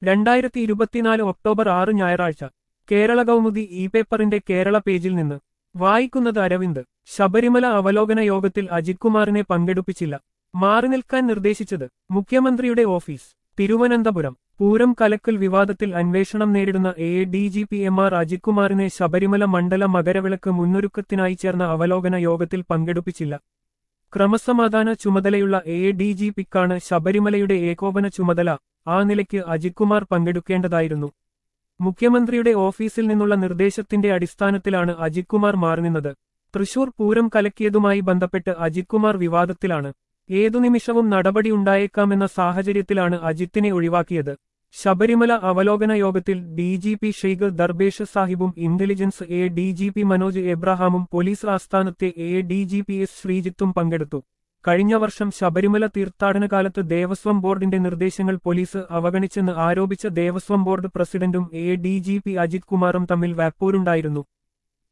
രണ്ടായിരത്തി ഇരുപത്തിനാല് ഒക്ടോബർ ആറ് ഞായറാഴ്ച കേരള കൗമുദി ഇ പേപ്പറിന്റെ കേരള പേജിൽ നിന്ന് വായിക്കുന്നത് അരവിന്ദ് ശബരിമല അവലോകന യോഗത്തിൽ അജിത് കുമാറിനെ പങ്കെടുപ്പിച്ചില്ല മാറി നിൽക്കാൻ നിർദ്ദേശിച്ചത് മുഖ്യമന്ത്രിയുടെ ഓഫീസ് തിരുവനന്തപുരം പൂരം കലക്കൽ വിവാദത്തിൽ അന്വേഷണം നേരിടുന്ന A D G P M R Ajith കുമാറിനെ ശബരിമല മണ്ഡല മകരവിളക്ക് മുന്നൊരുക്കത്തിനായി ചേർന്ന അവലോകന യോഗത്തിൽ പങ്കെടുപ്പിച്ചില്ല ക്രമസമാധാന ചുമതലയുള്ള എ ഡി ജി പിക്കാണ് ശബരിമലയുടെ ഏകോപന ചുമതല ആ നിലയ്ക്ക് അജിത് കുമാർ പങ്കെടുക്കേണ്ടതായിരുന്നു മുഖ്യമന്ത്രിയുടെ ഓഫീസിൽ നിന്നുള്ള നിർദ്ദേശത്തിന്റെ അടിസ്ഥാനത്തിലാണ് അജിത് കുമാർ മാറിനിന്നത് തൃശൂർ പൂരം കലക്കിയതുമായി ബന്ധപ്പെട്ട് അജിത് കുമാർ വിവാദത്തിലാണ് ഏതു നിമിഷവും നടപടിയുണ്ടായേക്കാമെന്ന സാഹചര്യത്തിലാണ് അജിത്തിനെ ഒഴിവാക്കിയത് ശബരിമല അവലോകന യോഗത്തിൽ D G P Sheikh Darvesh സാഹിബും intelligence A D G P Manoj എബ്രഹാമും പോലീസ് ആസ്ഥാനത്തെ A D G P S ശ്രീജിത്തും പങ്കെടുത്തു കഴിഞ്ഞ വർഷം ശബരിമല തീർത്ഥാടന കാലത്ത് ദേവസ്വം ബോർഡിന്റെ നിർദ്ദേശങ്ങൾ പോലീസ് അവഗണിച്ചെന്ന് ആരോപിച്ച ദേവസ്വം ബോർഡ് പ്രസിഡന്റും A D G P Ajith കുമാറും തമ്മിൽ വാക്പോരുണ്ടായിരുന്നു